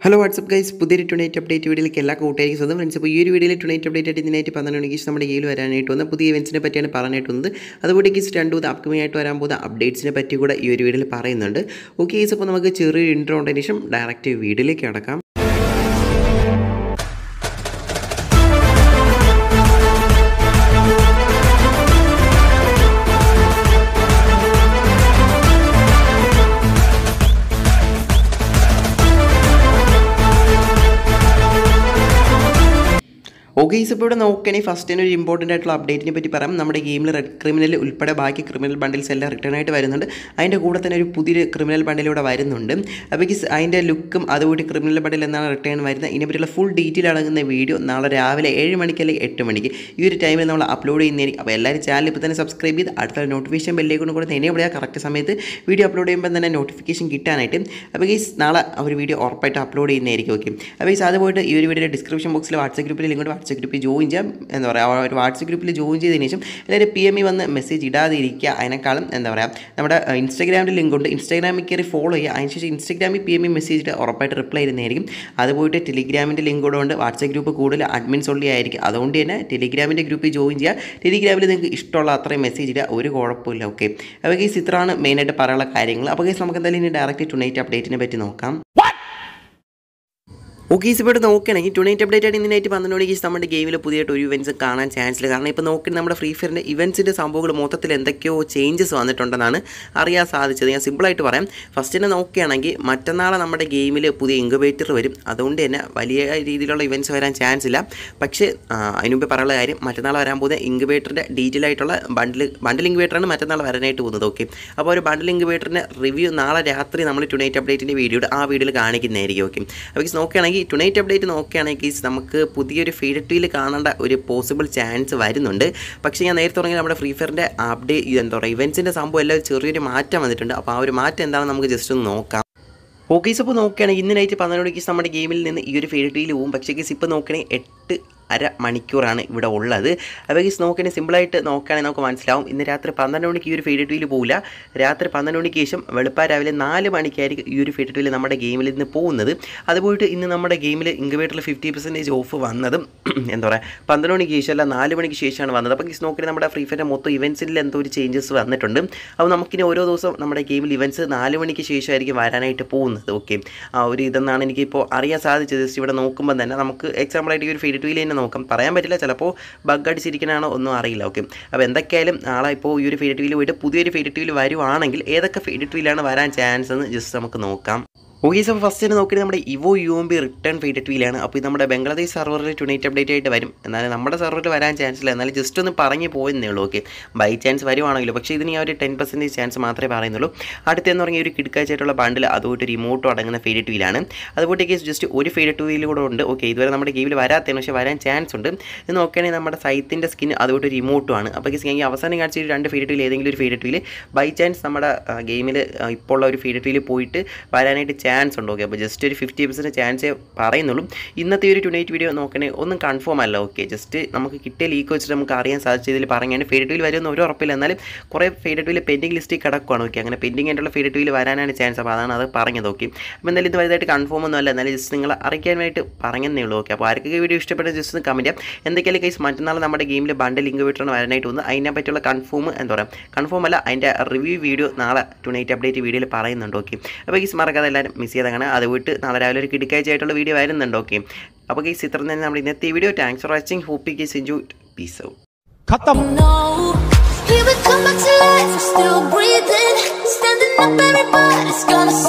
Hello WhatsApp guys പുതിയൊരു tonight update വീഡിയോയിലേക്ക് എല്ലാ കൂട്ടുകാർക്കും സ്വന്തം ഫ്രണ്ട്സ് അപ്പോൾ ഈ ഒരു വീഡിയോയിൽ ടുണൈറ്റ് അപ്ഡേറ്റ് ആയിട്ട് ഇതിനായിട്ട് പന്ത്രണ്ട് മണിക്ക് നമ്മുടെ കയ്യിൽ വരാനായിട്ട് വന്ന പുതിയ ഇവൻസിനെ പറ്റിയാണ് പറയാനായിട്ട് വന്നത് അതുപോലെ ഗീസ് രണ്ടു മൂന്ന് അപ്കമിംഗ് ആയിട്ട് വരാൻ പോകുന്ന അപ്ഡേറ്റ്സിനെ പറ്റി കൂടെ ഈ ഒരു വീഡിയോയിൽ പറയുന്നുണ്ട് ഓക്കെ ഗീസ് അപ്പോൾ നമുക്ക് ചെറിയൊരു ഇൻട്രോ ഉണ്ടതിന് ശേഷം ഡയറക്റ്റ് വീഡിയോയിലേക്ക് കടക്കാം ഓക്കെ ഇപ്പോൾ ഇവിടെ നോക്കുകയാണെങ്കിൽ ഫസ്റ്റ് തന്നെ ഒരു ഇമ്പോർട്ടൻ്റ് ആയിട്ടുള്ള അപ്ഡേറ്റിനെ പറ്റി പറയാം നമ്മുടെ ഗെയിമിൽ റെഡ് ക്രിമിനൽ ഉൾപ്പെടെ ബാക്കി ക്രിമിനൽ ബണ്ടിൽസ് എല്ലാം റിട്ടേൺ ആയിട്ട് വരുന്നുണ്ട് അതിൻ്റെ കൂടെ തന്നെ ഒരു പുതിയൊരു ക്രിമിനൽ ബണ്ടിൽ ഇവിടെ വരുന്നുണ്ട് അപ്പോൾ ഈ അതിൻ്റെ ലുക്കും അതുകൂടി ക്രിമിനൽ ബണ്ടിൽ എന്നാണ് റിട്ടേൺ വരുന്നത് ഇതിനെപ്പറ്റിയുള്ള ഫുൾ ഡീറ്റെയിൽ അടങ്ങുന്ന വീഡിയോ നാളെ രാവിലെ ഏഴ് മണിക്ക് അല്ലെങ്കിൽ എട്ട് മണിക്ക് ഈ ഒരു ടൈമിൽ നമ്മൾ അപ്ലോഡ് ചെയ്യുന്നതായിരിക്കും അപ്പോൾ എല്ലാവരും ചാനൽ ഇപ്പോൾ തന്നെ സബ്സ്ക്രൈബ് ചെയ്ത് അടുത്ത നോട്ടിഫിക്കേഷൻ ബെല്ലേക്കൊണ്ട് കൂടെ തന്നെ ഇവിടെ കറക്റ്റ് സമയത്ത് വീഡിയോ അപ്ലോഡ് ചെയ്യുമ്പോൾ തന്നെ നോട്ടിഫിക്കേഷൻ കിട്ടാനായിട്ട് അപ്പോൾ ഈ നാളെ ആ ഒരു വീഡിയോ ഉറപ്പായിട്ട് അപ്ലോഡ് ചെയ്യുന്നതായിരിക്കും ഓക്കെ അപ്പോൾ ഈ അത് പോയിട്ട് ഈ ഒരു വീഡിയോ ഡിസ്ക്രിപ്ഷൻ ബോക്സിൽ വാട്സപ്പ് ഗ്രൂപ്പിൽ ലിങ്ക് വാട്സപ്പ് ഗ്രൂപ്പിൽ ജോയിൻ ചെയ്യാം എന്താ പറയുക ഒരു വാട്സപ്പ് ഗ്രൂപ്പിൽ ജോയിൻ ചെയ്തതിന് ശേഷം എല്ലാവരും പി എം ഇ വന്ന് മെസ്സേജ് ഇടാതെ ഇരിക്കുക അതിനേക്കാളും എന്താ പറയുക നമ്മുടെ ഇൻസ്റ്റാഗ്രാമിൽ ലിങ്ക് ഉണ്ട് ഇൻസ്റ്റാഗ്രാമിൽ കയറി ഫോളോ ചെയ്യുക അതിനുശേഷം ഇൻസ്റ്റാഗ്രാമിൽ പി എം ഇ മെസ്സേജ് ഇട്ട് ഉറപ്പായിട്ട് റിപ്ലൈ ചെയ്യുന്നതായിരിക്കും അത് പോയിട്ട് ടെലിഗ്രാമിൻ്റെ ലിങ്ക് കൂടെ ഉണ്ട് വാട്സപ്പ് ഗ്രൂപ്പ് കൂടുതൽ അഡ്മിൻസ് ഉള്ളി ആയിരിക്കും അതുകൊണ്ട് തന്നെ ടെലിഗ്രാമിൻ്റെ ഗ്രൂപ്പിൽ ജോയിൻ ചെയ്യുക ടെലിഗ്രാമിൽ നിങ്ങൾക്ക് ഇഷ്ടമുള്ള അത്രയും മെസ്സേജ് ഇടുക ഒരു കുഴപ്പമില്ല ഓക്കെ അപ്പോൾ ഈ ഇത്രയാണ് മെയിനായിട്ട് പറയാനുള്ള കാര്യങ്ങൾ അപ്പോൾ കേസ് നമുക്ക് എന്തായാലും ഇനി ഡയറക്റ്റ് ടുണൈറ്റ് അപ്ഡേറ്റിനെ പറ്റി നോക്കാം ഓക്കെ ഈസ് ഇപ്പോൾ നോക്കുകയാണെങ്കിൽ ടുണൈറ്റ് അപ്ഡേറ്റ് ആയിട്ട് ഇന്നായിട്ട് പന്ത്രണ്ട് മണിക്ക് നമ്മുടെ ഗെയിമിൽ പുതിയതായിട്ട് ഒരു ഇവൻറ്റ്സ് കാണാൻ ചാൻസ് ഇല്ല കാരണം ഇപ്പോൾ നോക്കി നമ്മുടെ ഫ്രീ ഫയറിൻ്റെ ഇവൻറ്റ്സിൻ്റെ സംഭവങ്ങൾ മൊത്തത്തിൽ എന്തൊക്കെയോ ചേഞ്ചസ് വന്നിട്ടുണ്ടെന്നാണ് അറിയാൻ സാധിച്ചത് ഞാൻ സിമ്പിളായിട്ട് പറയാം ഫസ്റ്റ് തന്നെ നോക്കുകയാണെങ്കിൽ മറ്റന്നാളെ നമ്മുടെ ഗെയിമിൽ പുതിയ ഇൻക്യുബേറ്റർ വരും അതുകൊണ്ട് തന്നെ വലിയ രീതിയിലുള്ള ഇവൻറ്റ്സ് വരാൻ ചാൻസ് ഇല്ല പക്ഷേ അതിന് മുമ്പേ പറയാനുള്ള കാര്യം മറ്റന്നാൾ വരാൻ പോകുന്ന ഇൻക്യുബേറ്ററിൻ്റെ ഡീറ്റെയിൽ ആയിട്ടുള്ള ബണ്ടിൽ ബണ്ടിൽ ഇൻക്യുബേറ്ററാണ് മറ്റന്നാൾ വരാനായിട്ട് പോകുന്നത് ഓക്കെ അപ്പോൾ ഒരു ബണ്ടിൽ ഇൻക്യുബേറ്ററിൻ്റെ റിവ്യൂ നാളെ രാത്രി നമ്മൾ ടുണൈറ്റ് അപ്ഡേറ്റിൻ്റെ വീഡിയോ ആ വീഡിയോയിൽ കാണിക്കുന്നതായിരിക്കും ഓക്കെ അപ്പോൾ നോക്കുകയാണെങ്കിൽ ടുണൈറ്റ് അപ്ഡേറ്റ് നോക്കുകയാണെങ്കിൽ നമുക്ക് പുതിയൊരു ഫീഡ് ടീൽ കാണേണ്ട ഒരു പോസിബിൾ ചാൻസ് വരുന്നുണ്ട് പക്ഷേ ഞാൻ നേരത്തെ തുടങ്ങി നമ്മുടെ ഫ്രീ ഫയറിൻ്റെ അപ്ഡേറ്റ് എന്താ പറയുക ഇവൻസിൻ്റെ സംഭവം എല്ലാം ചെറിയൊരു മാറ്റം വന്നിട്ടുണ്ട് അപ്പോൾ ആ ഒരു മാറ്റം എന്താണെന്ന് നമുക്ക് ജസ്റ്റ് ഒന്ന് നോക്കാം ഓക്കെ ഇപ്പോൾ നോക്കുകയാണെങ്കിൽ ഇന്ന് നൈറ്റ് പന്ത്രണ്ട് മണിക്ക് നമ്മുടെ ഗെയിമിൽ നിന്ന് ഈ ഒരു ഫീഡ് ടീൽ പോകും പക്ഷേ ഗീസ് ഇപ്പോൾ നോക്കുകയാണെങ്കിൽ എട്ട് അര മണിക്കൂറാണ് ഇവിടെ ഉള്ളത് അപ്പോൾ ഗീസ് നോക്കുകയാണെങ്കിൽ സിമ്പിളായിട്ട് നോക്കുകയാണെങ്കിൽ നമുക്ക് മനസ്സിലാവും ഇന്ന് രാത്രി പന്ത്രണ്ട് മണിക്ക് ഈ ഒരു ഫീഡ് ടീൽ പോകില്ല രാത്രി പന്ത്രണ്ട് മണിക്ക് ശേഷം വെളുപ്പാ രാവിലെ നാല് മണിക്കായിരിക്കും ഈ ഒരു ഫീഡ് ടീൽ നമ്മുടെ ഗെയിമിൽ നിന്ന് പോകുന്നത് അതുപോയിട്ട് ഇന്ന് നമ്മുടെ ഗെയിമിൽ ഇൻക്യുബേറ്ററിൽ ഫിഫ്റ്റി പെർസെൻറ്റേജ് ഓഫ് വന്നതും എന്താ പറയുക പന്ത്രണ്ട് മണിക്ക് ശേഷം അല്ല നാല് മണിക്ക് ശേഷമാണ് വന്നത് അപ്പോൾ ഗീസ് നോക്കുകയാണെങ്കിൽ നമ്മുടെ ഫ്രീ ഫയറിൻ്റെ മൊത്തം ഇവൻസിൽ എന്തോ ഒരു ചേഞ്ചസ് വന്നിട്ടുണ്ട് അപ്പോൾ നമുക്കിനി ഓരോ ദിവസം നമ്മുടെ ഗെയിമിൽ ഇവൻസ് നാല് മണിക്ക് ശേഷമായിരിക്കും വരാനായിട്ട് പോകുന്നത് ഓക്കെ ആ ഒരു ഇതെന്നാണ് എനിക്കിപ്പോൾ അറിയാൻ സാധിച്ചത് ജസ്റ്റ് ഇവിടെ നോക്കുമ്പോൾ തന്നെ നമുക്ക് എക്സാമ്പിളായിട്ട് ഈ ഒരു ഫീഡ് ടീൽ തന്നെ നോക്കാം പറയാൻ പറ്റില്ല ചിലപ്പോൾ ബഗ് അടിച്ചിരിക്കണാണോ ഒന്നും അറിയില്ല ഓക്കെ അപ്പോൾ എന്തൊക്കെയായാലും നാളെ ഇപ്പോൾ ഈ ഒരു ഫീഡ് ടീൽ പോയിട്ട് പുതിയൊരു ഫീഡ് ടീൽ വരുവാണെങ്കിൽ ഏതൊക്കെ ഫീഡ് ടീലാണ് വരാൻ ചാൻസ് എന്ന് ജസ്റ്റ് നമുക്ക് നോക്കാം ഓക്കെ സോ ഫസ്റ്റ് തന്നെ നോക്കിയിട്ട് നമ്മുടെ ഇവോ U M B return feed വീലാണ് അപ്പോൾ ഇത് നമ്മുടെ ബംഗ്ലാദേശ് സെർവറിൽ ടുണേറ്റ് അപ്ഡേറ്റ് ആയിട്ട് വരും എന്നാലും നമ്മുടെ സെർവറിൽ വരാൻ ചാൻസ് ഇല്ല എന്നാലും ജസ്റ്റ് ഒന്ന് പറഞ്ഞു പോയെന്നേ ഉള്ളൂ ഓക്കെ ബൈ ചാൻസ് വരുവാണെങ്കിലും പക്ഷേ ഇതിന് ഞാൻ ഒരു ടെൻ പെർസെൻറ്റേജ് ചാൻസ് മാത്രമേ പറയുന്നുള്ളൂ അടുത്തെന്ന് പറഞ്ഞാൽ ഒരു കിടക്കാച്ചായിട്ടുള്ള ബണ്ടിൽ അതുമായിട്ട് ഒരു ഇമോട്ടോ അടങ്ങുന്ന ഫീഡ് വീലാണ് അതുപോലെ കേസ് ജസ്റ്റ് ഒരു ഫീഡ് വീൽ കൂടെ ഉണ്ട് ഓക്കെ ഇതുവരെ നമ്മുടെ ഗെയിമിൽ വരാത്തതാണ് പക്ഷേ വരാൻ ചാൻസ് ഉണ്ട് ഇത് നോക്കുകയാണെങ്കിൽ നമ്മുടെ സൈത്തിൻ്റെ സ്കിൻ അതുമായിട്ട് ഒരു ഇമോട്ടോ ആണ് അപ്പോൾ കേസ് ഞാൻ അവസാനം കാണിച്ച രണ്ട് ഫീഡ് വീൽ ഏതെങ്കിലും ഒരു ഫീഡ് വീൽ ബൈ ചാൻസ് നമ്മുടെ ഗെയിമിൽ ഇപ്പോൾ ഉള്ള ഒരു ഫീഡ് വീൽ പോയിട്ട് വരാനായിട്ട് ചാൻസ് ഉണ്ട് ഓക്കെ അപ്പോൾ ജസ്റ്റ് ഒരു ഫിഫ്റ്റി പെർസെൻറ്റ് ചാൻസേ പറയുന്നുള്ളൂ ഇന്നത്തെ ഒരു ടുനൈറ്റ് വീഡിയോ നോക്കണേ ഒന്നും കൺഫേം അല്ല ഓക്കെ ജസ്റ്റ് നമുക്ക് കിട്ടിയ ലീക്ക് വെച്ചിട്ട് നമുക്ക് അറിയാൻ സാധിച്ചതിൽ പറഞ്ഞാണ് ഫേഡ് വീൽ വരുമെന്ന് ഒരു ഉറപ്പില്ല എന്നാലും കുറേ ഫേഡ് വീൽ പെൻഡിങ് ലിസ്റ്റിൽ കിടക്കുകയാണ് ഓക്കെ അങ്ങനെ പെൻഡിങ് ആയിട്ടുള്ള ഫേഡ് വീൽ വരാനാണ് ചാൻസ് അപ്പോൾ അതാണ് അത് പറഞ്ഞത് ഓക്കെ അപ്പോൾ എന്തായാലും ഇത് വലുതായിട്ട് കൺഫേം ഒന്നും അല്ല എന്നാലും ജസ്റ്റ് നിങ്ങൾ അറിയിക്കാനായിട്ട് പറഞ്ഞതേ ഉള്ളൂ ഓക്കെ അപ്പോൾ ആർക്കൊക്കെ വീഡിയോ ഇഷ്ടപ്പെട്ട ജസ്റ്റ് ഒന്ന് കമൻറ്റ് ചെയ്യാം എന്തൊക്കെയാലും കേസ് മറ്റന്നാൾ നമ്മുടെ ഗെയിമിൽ ബണ്ടിൽ ലിങ്ക് വിട്ടാണ് വരാനായിട്ട് വന്ന് അതിനെ പറ്റിയുള്ള കൺഫേം എന്താ പറയുക കൺഫേം അല്ല അതിൻ്റെ റിവ്യൂ വീഡിയോ നാളെ ടുനൈറ്റ് അപ്ഡേറ്റ് വീഡിയോയിൽ പറയുന്നുണ്ട് ഓക്കെ അപ്പോൾ ഈ മറക്കാതെ എല്ലാവരും മിസ് ചെയ്തതാണ് അത് വിട്ട് നാളെ രാവിലെ ഒരു കിടക്കാഴ്ചയായിട്ടുള്ള വീഡിയോ വരുന്നുണ്ട് ഓക്കെ അപ്പോൾ ഈ ചിത്രം തന്നെ നമ്മുടെ ഇന്നത്തെ video thanks for watching hope case enjoy peace out खत्म No, here we come back to life. We're still breathing, standing up. Everybody's gonna